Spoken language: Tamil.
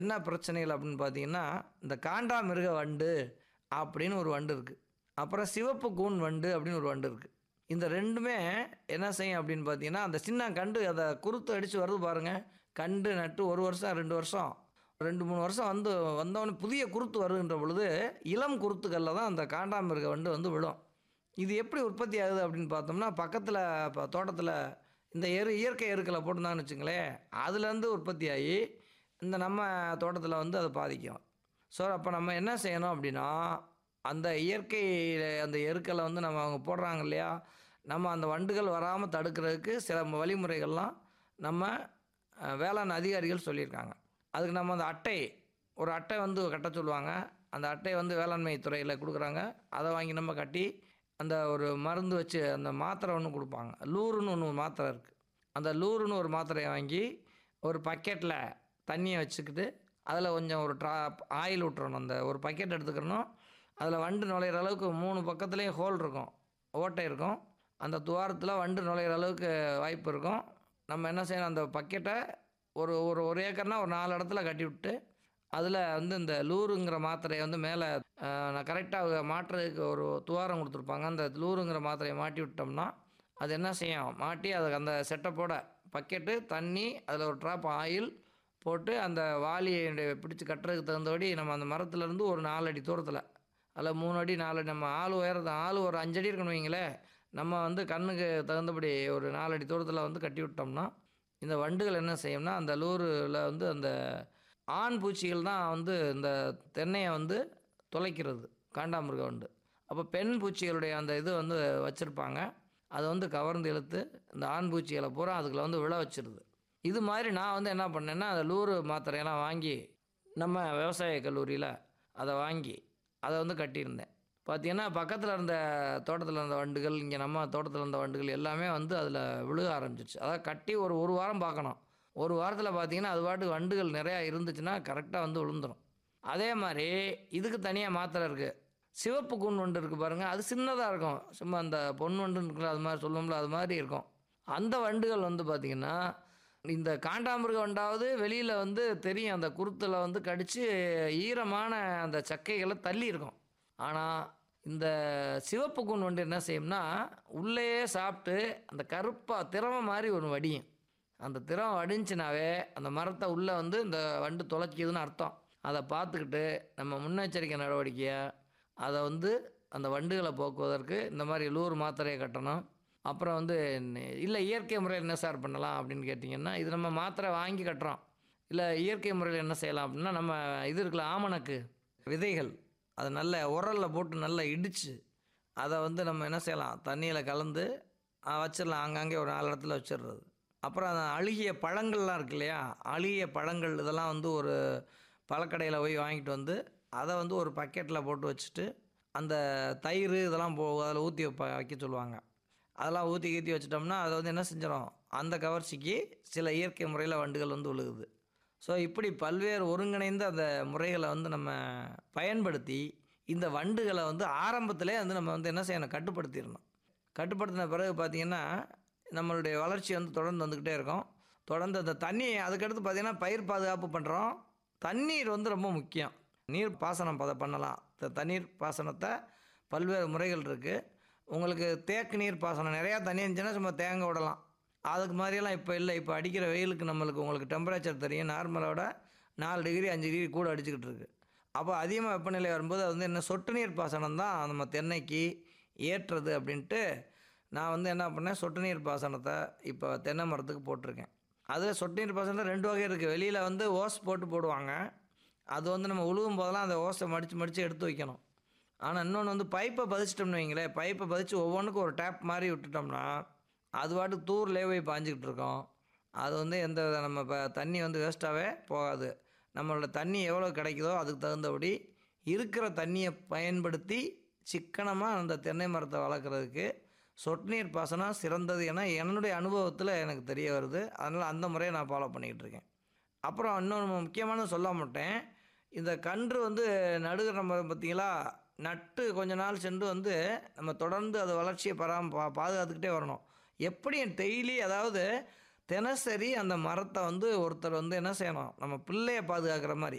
என்ன பிரச்சனைகள் அப்படின்னு பார்த்தீங்கன்னா இந்த காண்டாமிருக வண்டு அப்படின்னு ஒரு வண்டு இருக்குது அப்புறம் சிவப்பு கூன் வண்டு அப்படின்னு ஒரு வண்டு இருக்குது இந்த ரெண்டுமே என்ன செய்யும் அப்படின்னு பார்த்தீங்கன்னா அந்த சின்ன கண்டு அதை குருத்து அடித்து வருது பாருங்கள் கண்டு நட்டு ஒரு வருஷம் ரெண்டு வருஷம் ரெண்டு மூணு வருஷம் வந்து வந்தவொடனே புதிய குருத்து வருகின்ற பொழுது இளம் குருத்துக்களில் தான் அந்த காண்டாமிருக வண்டு வந்து விழும் இது எப்படி உற்பத்தி ஆகுது அப்படின்னு பார்த்தோம்னா பக்கத்தில் இப்போ தோட்டத்தில் இந்த எரு இயற்கை எருக்களை போட்டிருந்தாங்கன்னு வச்சுங்களேன் அதுலேருந்து உற்பத்தி ஆகி இந்த நம்ம தோட்டத்தில் வந்து அதை பாதிக்கும் ஸோ அப்போ நம்ம என்ன செய்யணும் அப்படின்னா அந்த இயற்கை அந்த எருக்களை வந்து நம்ம அவங்க போடுறாங்க இல்லையா நம்ம அந்த வண்டுகள் வராமல் தடுக்கிறதுக்கு சில வழிமுறைகள்லாம் நம்ம அஹ், வேளாண் அதிகாரிகள் சொல்லியிருக்காங்க அதுக்கு நம்ம அந்த அட்டை ஒரு அட்டை வந்து கட்ட சொல்லுவாங்க அந்த அட்டை வந்து வேளாண்மை துறையில் கொடுக்குறாங்க அதை வாங்கி நம்ம கட்டி அந்த ஒரு மருந்து வச்சு அந்த மாத்திரை ஒன்று கொடுப்பாங்க லூருன்னு ஒன்று மாத்திரை இருக்குது அந்த லூருன்னு ஒரு மாத்திரையை வாங்கி ஒரு பக்கெட்டில் தண்ணியை வச்சுக்கிட்டு அதில் கொஞ்சம் ஒரு ட்ராப் ஆயில் விட்டுறணும் அந்த ஒரு பக்கெட் எடுத்துக்கிறணும் அதில் வண்டு நுழையிற அளவுக்கு மூணு பக்கத்துலேயும் ஹோல் இருக்கும் ஓட்டை இருக்கும் அந்த துவாரத்தில் வண்டு நுழையிற அளவுக்கு வாய்ப்பு இருக்கும் நம்ம என்ன செய்யணும் அந்த பக்கெட்டை ஒரு ஒரு ஒரு ஏக்கர்னா ஒரு நாலு இடத்துல கட்டி விட்டு அதில் வந்து இந்த லூருங்கிற மாத்திரையை வந்து மேலே நான் கரெக்டாக மாட்டுறதுக்கு ஒரு துவாரம் கொடுத்துருப்பாங்க அந்த லூருங்கிற மாத்திரையை மாட்டி விட்டோம்னா அது என்ன செய்யும் மாட்டி அதுக்கு அந்த செட்டப்போட பக்கெட்டு தண்ணி அதில் ஒரு ட்ராப் ஆயில் போட்டு அந்த வாளியை பிடிச்சி கட்டுறதுக்கு தகுந்தபடி நம்ம அந்த மரத்துலேருந்து ஒரு நாலு அடி தூரத்தில் அதில் மூணு அடி நாலு அடி நம்ம ஆள் உயரது ஆள் ஒரு அஞ்சடி இருக்கணும் வைங்களேன் நம்ம வந்து கண்ணுக்கு தகுந்தபடி ஒரு நாலு அடி தூரத்தில் வந்து கட்டி விட்டோம்னா இந்த வண்டுகள் என்ன செய்யும்னா அந்த லூரில் வந்து அந்த ஆண் பூச்சிகள் தான் வந்து இந்த தென்னையை வந்து தொலைக்கிறது காண்டாமிருக வண்டு அப்போ பெண் பூச்சிகளுடைய அந்த இது வந்து வச்சுருப்பாங்க அதை வந்து கவர்ந்து இழுத்து இந்த ஆண் பூச்சிகளை பூரா அதுக்குள்ள வந்து விழ வச்சிருது இது மாதிரி நான் வந்து என்ன பண்ணேன்னா அந்த லூரு மாத்திரையெல்லாம் வாங்கி நம்ம விவசாய கல்லூரியில் அதை வாங்கி அதை வந்து கட்டியிருந்தேன் பார்த்தீங்கன்னா பக்கத்தில் இருந்த தோட்டத்தில் இருந்த வண்டுகள் இங்கே நம்ம தோட்டத்தில் இருந்த வண்டுகள் எல்லாமே வந்து அதில் விழுக ஆரம்பிச்சிருச்சு அதாவது கட்டி ஒரு ஒரு வாரம் பார்க்கணும் ஒரு வாரத்தில் பார்த்தீங்கன்னா அது பாட்டுக்கு வண்டுகள் நிறையா இருந்துச்சுன்னா கரெக்டாக வந்து விழுந்துடும் அதே மாதிரி இதுக்கு தனியாக மாத்திரை இருக்குது சிவப்பு கூன் வண்டு இருக்குது பாருங்கள் அது சின்னதாக இருக்கும் சும்மா அந்த பொன் வண்டுன்னு இருக்குல்ல அது மாதிரி சொல்லுவோம்ல அது மாதிரி இருக்கும் அந்த வண்டுகள் வந்து பார்த்திங்கன்னா இந்த காண்டாமிருக வண்டாவது வெளியில் வந்து தெரியும் அந்த குருத்தில் வந்து கடித்து ஈரமான அந்த சக்கைகளை தள்ளி இருக்கும் ஆனால் இந்த சிவப்பு கூன் வண்டு என்ன செய்யும்னா உள்ளேயே சாப்பிட்டு அந்த கருப்பாக திரவம் மாதிரி ஒன்று வடியும் அந்த திரவம் வடிஞ்சுனாவே அந்த மரத்தை உள்ளே வந்து இந்த வண்டு தொலைக்குதுன்னு அர்த்தம் அதை பார்த்துக்கிட்டு நம்ம முன்னெச்சரிக்கை நடவடிக்கையாக அதை வந்து அந்த வண்டுகளை போக்குவதற்கு இந்த மாதிரி லூர் மாத்திரையை கட்டணும் அப்புறம் வந்து இல்லை இயற்கை முறையில் என்ன சார் பண்ணலாம் அப்படின்னு கேட்டிங்கன்னா இது நம்ம மாத்திரை வாங்கி கட்டுறோம் இல்லை இயற்கை முறையில் என்ன செய்யலாம் அப்படின்னா நம்ம இது இருக்குல்ல ஆமணக்கு விதைகள் அதை நல்ல உரலில் போட்டு நல்லா இடித்து அதை வந்து நம்ம என்ன செய்யலாம் தண்ணியில் கலந்து ஆ, வச்சிடலாம் ஆங்காங்கே ஒரு நாலு இடத்துல வச்சிடுறது அப்புறம் அந்த அழுகிய பழங்கள்லாம் இருக்கு இல்லையா அழுகிய பழங்கள் இதெல்லாம் வந்து ஒரு பழக்கடையில் போய் வாங்கிட்டு வந்து அதை வந்து ஒரு பக்கெட்டில் போட்டு வச்சுட்டு அந்த தயிர் இதெல்லாம் போ அதில் ஊற்றி வைப்ப வைக்க சொல்லுவாங்க அதெல்லாம் ஊற்றி கீற்றி வச்சிட்டோம்னா அதை வந்து என்ன செஞ்சிடும் அந்த கவர்ச்சிக்கு சில இயற்கை முறையில் வண்டுகள் வந்து விழுகுது ஸோ இப்படி பல்வேறு ஒருங்கிணைந்த அந்த முறைகளை வந்து நம்ம பயன்படுத்தி இந்த வண்டுகளை வந்து ஆரம்பத்திலே வந்து நம்ம வந்து என்ன செய்யணும் கட்டுப்படுத்திடணும் கட்டுப்படுத்தின பிறகு பார்த்திங்கன்னா நம்மளுடைய வளர்ச்சி வந்து தொடர்ந்து வந்துக்கிட்டே இருக்கும் தொடர்ந்து அந்த தண்ணி அதுக்கடுத்து பார்த்திங்கன்னா பயிர் பாதுகாப்பு பண்ணுறோம் தண்ணீர் வந்து ரொம்ப முக்கியம் நீர் பாசனம் பத பண்ணலாம் இந்த தண்ணீர் பாசனத்தை பல்வேறு முறைகள் இருக்குது உங்களுக்கு தேக்கு நீர் பாசனம் நிறையா தண்ணி இருந்துச்சுன்னா சும்மா தேங்க விடலாம் அதுக்கு மாதிரியெல்லாம் இப்போ இல்லை இப்போ அடிக்கிற வெயிலுக்கு நம்மளுக்கு உங்களுக்கு டெம்பரேச்சர் தெரியும் நார்மலோட நாலு டிகிரி அஞ்சு டிகிரி கூட அடிச்சுக்கிட்டு இருக்கு அப்போ அதிகமாக வெப்பநிலை வரும்போது அது வந்து என்ன சொட்டு நீர் பாசனம் தான் நம்ம தென்னைக்கு ஏற்றுறது அப்படின்ட்டு நான் வந்து என்ன பண்ணேன் சொட்டு நீர் பாசனத்தை இப்போ தென்னை மரத்துக்கு போட்டிருக்கேன் அது சொட்டு நீர் பாசனத்தில் ரெண்டு வகை இருக்குது வெளியில் வந்து ஓஸ் போட்டு போடுவாங்க அது வந்து நம்ம உழுவும் போதெல்லாம் அந்த ஓஸை மடித்து மடித்து எடுத்து வைக்கணும் ஆனால் இன்னொன்று வந்து பைப்பை பதிச்சிட்டோம்னு வைங்களேன் பைப்பை பதிச்சு ஒவ்வொன்றுக்கும் ஒரு டேப் மாதிரி விட்டுட்டோம்னா அது பாட்டுக்கு தூர்லேயே போய் பாஞ்சிக்கிட்டு இருக்கோம் அது வந்து எந்த வித நம்ம இப்போ தண்ணி வந்து வேஸ்ட்டாகவே போகாது நம்மளோட தண்ணி எவ்வளோ கிடைக்குதோ அதுக்கு தகுந்தபடி இருக்கிற தண்ணியை பயன்படுத்தி சிக்கனமாக அந்த தென்னை மரத்தை வளர்க்குறதுக்கு சொட்டு நீர் பாசனம் சிறந்தது என என்னுடைய அனுபவத்தில் எனக்கு தெரிய வருது அதனால் அந்த முறையை நான் ஃபாலோ பண்ணிக்கிட்டு இருக்கேன் அப்புறம் இன்னொன்று முக்கியமான சொல்ல மாட்டேன் இந்த கன்று வந்து நடுகிற நம்ம பார்த்தீங்களா நட்டு கொஞ்ச நாள் சென்று வந்து நம்ம தொடர்ந்து அது வளர்ச்சியை பராம பா பாதுகாத்துக்கிட்டே வரணும் எப்படி டெய்லி அதாவது தினசரி அந்த மரத்தை வந்து ஒருத்தர் வந்து என்ன செய்யணும் நம்ம பிள்ளைய பாதுகாக்கிற மாதிரி